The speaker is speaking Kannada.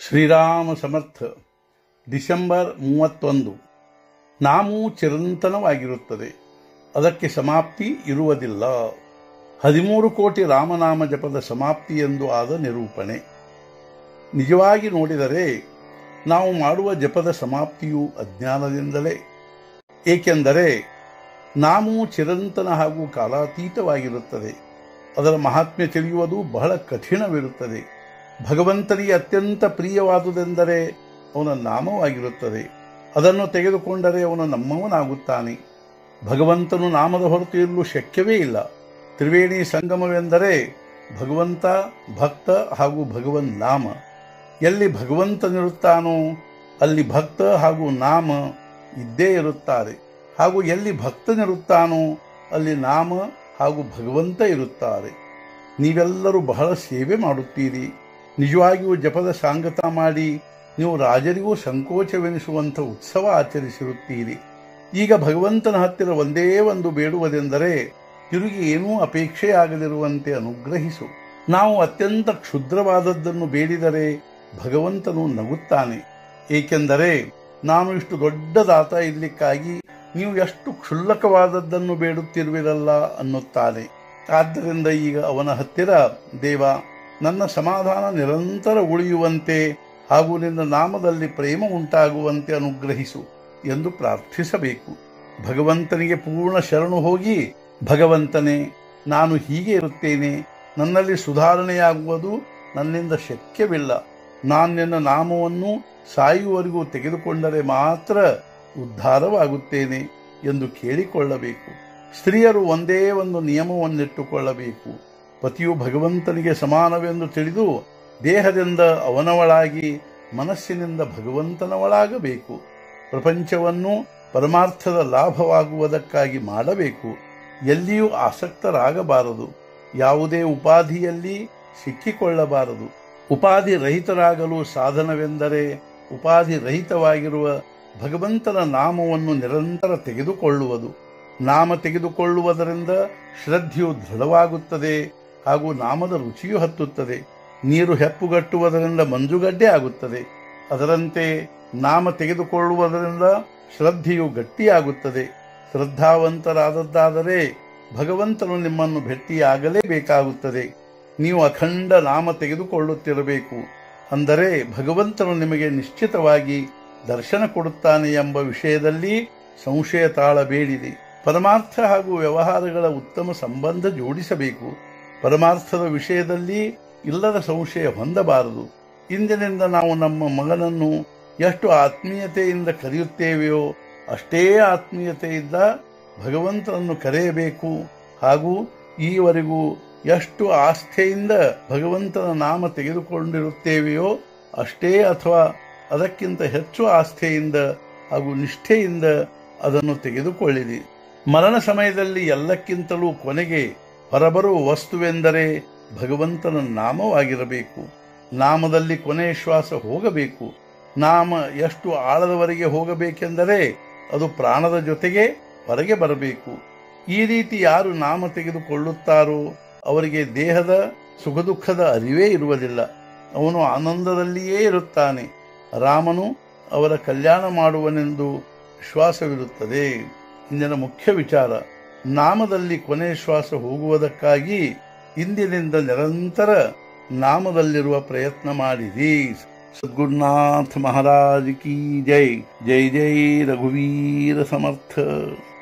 ಶ್ರೀರಾಮ ಸಮರ್ಥ ಡಿಸೆಂಬರ್ ಮೂವತ್ತೊಂದು ನಾಮೂ ಚಿರಂತನವಾಗಿರುತ್ತದೆ ಅದಕ್ಕೆ ಸಮಾಪ್ತಿ ಇರುವುದಿಲ್ಲ ಹದಿಮೂರು ಕೋಟಿ ರಾಮನಾಮ ಜಪದ ಸಮಾಪ್ತಿ ಎಂದು ಆದ ನಿರೂಪಣೆ ನಿಜವಾಗಿ ನೋಡಿದರೆ ನಾವು ಮಾಡುವ ಜಪದ ಸಮಾಪ್ತಿಯು ಅಜ್ಞಾನದಿಂದಲೇ ಏಕೆಂದರೆ ನಾಮೂ ಚಿರಂತನ ಹಾಗೂ ಕಾಲಾತೀತವಾಗಿರುತ್ತದೆ ಅದರ ಮಹಾತ್ಮ್ಯ ತಿಳಿಯುವುದು ಬಹಳ ಕಠಿಣವಿರುತ್ತದೆ ಭಗವಂತನಿಗೆ ಅತ್ಯಂತ ಪ್ರಿಯವಾದುದೆಂದರೆ ಅವನ ನಾಮವಾಗಿರುತ್ತದೆ ಅದನ್ನು ತೆಗೆದುಕೊಂಡರೆ ಅವನು ನಮ್ಮವನಾಗುತ್ತಾನೆ ಭಗವಂತನು ನಾಮದ ಹೊರತು ಇರಲು ಶಕ್ಯವೇ ಇಲ್ಲ ತ್ರಿವೇಣಿ ಸಂಗಮವೆಂದರೆ ಭಗವಂತ ಭಕ್ತ ಹಾಗೂ ಭಗವನ್ ನಾಮ ಎಲ್ಲಿ ಭಗವಂತನಿರುತ್ತಾನೋ ಅಲ್ಲಿ ಭಕ್ತ ಹಾಗೂ ನಾಮ ಇದ್ದೇ ಇರುತ್ತಾರೆ ಹಾಗೂ ಎಲ್ಲಿ ಭಕ್ತನಿರುತ್ತಾನೋ ಅಲ್ಲಿ ನಾಮ ಹಾಗೂ ಭಗವಂತ ಇರುತ್ತಾರೆ ನೀವೆಲ್ಲರೂ ಬಹಳ ಸೇವೆ ಮಾಡುತ್ತೀರಿ ನಿಜವಾಗಿಯೂ ಜಪದ ಸಾಂಗತ ಮಾಡಿ ನೀವು ರಾಜರಿಗೂ ಸಂಕೋಚವೆನಿಸುವಂಥ ಉತ್ಸವ ಆಚರಿಸಿರುತ್ತೀರಿ ಈಗ ಭಗವಂತನ ಹತ್ತಿರ ಒಂದೇ ಒಂದು ಬೇಡುವುದೆಂದರೆ ತಿರುಗಿ ಏನೂ ಅಪೇಕ್ಷೆಯಾಗದಿರುವಂತೆ ಅನುಗ್ರಹಿಸು ನಾವು ಅತ್ಯಂತ ಕ್ಷುದ್ರವಾದದ್ದನ್ನು ಬೇಡಿದರೆ ಭಗವಂತನು ನಗುತ್ತಾನೆ ಏಕೆಂದರೆ ನಾನು ಇಷ್ಟು ದೊಡ್ಡ ದಾತ ಇರಲಿಕ್ಕಾಗಿ ನೀವು ಎಷ್ಟು ಕ್ಷುಲ್ಲಕವಾದದ್ದನ್ನು ಬೇಡುತ್ತಿರುವಿರಲ್ಲ ಅನ್ನುತ್ತಾನೆ ಆದ್ದರಿಂದ ಈಗ ಅವನ ಹತ್ತಿರ ದೇವ ನನ್ನ ಸಮಾಧಾನ ನಿರಂತರ ಉಳಿಯುವಂತೆ ಹಾಗೂ ನಿನ್ನ ನಾಮದಲ್ಲಿ ಪ್ರೇಮ ಉಂಟಾಗುವಂತೆ ಅನುಗ್ರಹಿಸು ಎಂದು ಪ್ರಾರ್ಥಿಸಬೇಕು ಭಗವಂತನಿಗೆ ಪೂರ್ಣ ಶರಣು ಹೋಗಿ ಭಗವಂತನೇ ನಾನು ಹೀಗೆ ಇರುತ್ತೇನೆ ನನ್ನಲ್ಲಿ ಸುಧಾರಣೆಯಾಗುವುದು ನನ್ನಿಂದ ಶಕ್ಯವಿಲ್ಲ ನಾನು ನಿನ್ನ ನಾಮವನ್ನು ಸಾಯುವವರೆಗೂ ತೆಗೆದುಕೊಂಡರೆ ಮಾತ್ರ ಉದ್ಧಾರವಾಗುತ್ತೇನೆ ಎಂದು ಕೇಳಿಕೊಳ್ಳಬೇಕು ಸ್ತ್ರೀಯರು ಒಂದೇ ಒಂದು ನಿಯಮವನ್ನಿಟ್ಟುಕೊಳ್ಳಬೇಕು ಪತಿಯು ಭಗವಂತನಿಗೆ ಸಮಾನವೆಂದು ತಿಳಿದು ದೇಹದಿಂದ ಅವನವಳಾಗಿ ಮನಸ್ಸಿನಿಂದ ಭಗವಂತನವಳಾಗಬೇಕು ಪ್ರಪಂಚವನ್ನು ಪರಮಾರ್ಥದ ಲಾಭವಾಗುವುದಕ್ಕಾಗಿ ಮಾಡಬೇಕು ಎಲ್ಲಿಯೂ ಆಸಕ್ತರಾಗಬಾರದು ಯಾವುದೇ ಉಪಾಧಿಯಲ್ಲಿ ಸಿಕ್ಕಿಕೊಳ್ಳಬಾರದು ಉಪಾಧಿ ರಹಿತರಾಗಲು ಸಾಧನವೆಂದರೆ ಉಪಾಧಿ ರಹಿತವಾಗಿರುವ ಭಗವಂತನ ನಾಮವನ್ನು ನಿರಂತರ ತೆಗೆದುಕೊಳ್ಳುವುದು ನಾಮ ತೆಗೆದುಕೊಳ್ಳುವುದರಿಂದ ಶ್ರದ್ಧೆಯು ದೃಢವಾಗುತ್ತದೆ ಹಾಗೂ ನಾಮದ ರುಚಿಯು ಹತ್ತುತ್ತದೆ ನೀರು ಹೆಪ್ಪುಗಟ್ಟುವುದರಿಂದ ಮಂಜುಗಡ್ಡೆ ಆಗುತ್ತದೆ ಅದರಂತೆ ನಾಮ ತೆಗೆದುಕೊಳ್ಳುವುದರಿಂದ ಶ್ರದ್ಧೆಯು ಗಟ್ಟಿಯಾಗುತ್ತದೆ ಶ್ರದ್ಧಾವಂತರಾದದ್ದಾದರೆ ಭಗವಂತನು ನಿಮ್ಮನ್ನು ಭೇಟಿಯಾಗಲೇಬೇಕಾಗುತ್ತದೆ ನೀವು ಅಖಂಡ ನಾಮ ತೆಗೆದುಕೊಳ್ಳುತ್ತಿರಬೇಕು ಅಂದರೆ ಭಗವಂತನು ನಿಮಗೆ ನಿಶ್ಚಿತವಾಗಿ ದರ್ಶನ ಕೊಡುತ್ತಾನೆ ಎಂಬ ವಿಷಯದಲ್ಲಿ ಸಂಶಯ ತಾಳಬೇಡಿದೆ ಪರಮಾರ್ಥ ಹಾಗೂ ವ್ಯವಹಾರಗಳ ಉತ್ತಮ ಸಂಬಂಧ ಜೋಡಿಸಬೇಕು ಪರಮಾರ್ಥದ ವಿಷಯದಲ್ಲಿ ಇಲ್ಲದ ಸಂಶಯ ಹೊಂದಬಾರದು ಇಂದಿನಿಂದ ನಾವು ನಮ್ಮ ಮಗನನ್ನು ಎಷ್ಟು ಆತ್ಮೀಯತೆಯಿಂದ ಕರೆಯುತ್ತೇವೆಯೋ ಅಷ್ಟೇ ಆತ್ಮೀಯತೆಯಿಂದ ಭಗವಂತನನ್ನು ಕರೆಯಬೇಕು ಹಾಗೂ ಈವರೆಗೂ ಎಷ್ಟು ಆಸ್ಥೆಯಿಂದ ಭಗವಂತನ ನಾಮ ತೆಗೆದುಕೊಂಡಿರುತ್ತೇವೆಯೋ ಅಷ್ಟೇ ಅಥವಾ ಅದಕ್ಕಿಂತ ಹೆಚ್ಚು ಆಸ್ಥೆಯಿಂದ ಹಾಗೂ ನಿಷ್ಠೆಯಿಂದ ಅದನ್ನು ತೆಗೆದುಕೊಳ್ಳಿರಿ ಮರಣ ಸಮಯದಲ್ಲಿ ಎಲ್ಲಕ್ಕಿಂತಲೂ ಕೊನೆಗೆ ಹೊರಬರುವ ವಸ್ತುವೆಂದರೆ ಭಗವಂತನ ನಾಮವಾಗಿರಬೇಕು ನಾಮದಲ್ಲಿ ಕೊನೆಯ ಶ್ವಾಸ ಹೋಗಬೇಕು ನಾಮ ಎಷ್ಟು ಆಳದವರೆಗೆ ಹೋಗಬೇಕೆಂದರೆ ಅದು ಪ್ರಾಣದ ಜೊತೆಗೆ ಹೊರಗೆ ಬರಬೇಕು ಈ ರೀತಿ ಯಾರು ನಾಮ ತೆಗೆದುಕೊಳ್ಳುತ್ತಾರೋ ಅವರಿಗೆ ದೇಹದ ಸುಖ ದುಃಖದ ಅರಿವೇ ಇರುವುದಿಲ್ಲ ಅವನು ಆನಂದದಲ್ಲಿಯೇ ಇರುತ್ತಾನೆ ರಾಮನು ಅವರ ಕಲ್ಯಾಣ ಮಾಡುವನೆಂದು ವಿಶ್ವಾಸವಿರುತ್ತದೆ ಇಂದಿನ ಮುಖ್ಯ ವಿಚಾರ ನಾಮದಲ್ಲಿ ಕೊನೆ ಶ್ವಾಸ ಹೋಗುವುದಕ್ಕಾಗಿ ಇಂದಿನಿಂದ ನಿರಂತರ ನಾಮದಲ್ಲಿರುವ ಪ್ರಯತ್ನ ಮಾಡಿರಿ ಸದ್ಗುರುನಾಥ ಮಹಾರಾಜ್ ಕಿ ಜೈ ಜೈ ಜೈ ರಘುವೀರ ಸಮರ್ಥ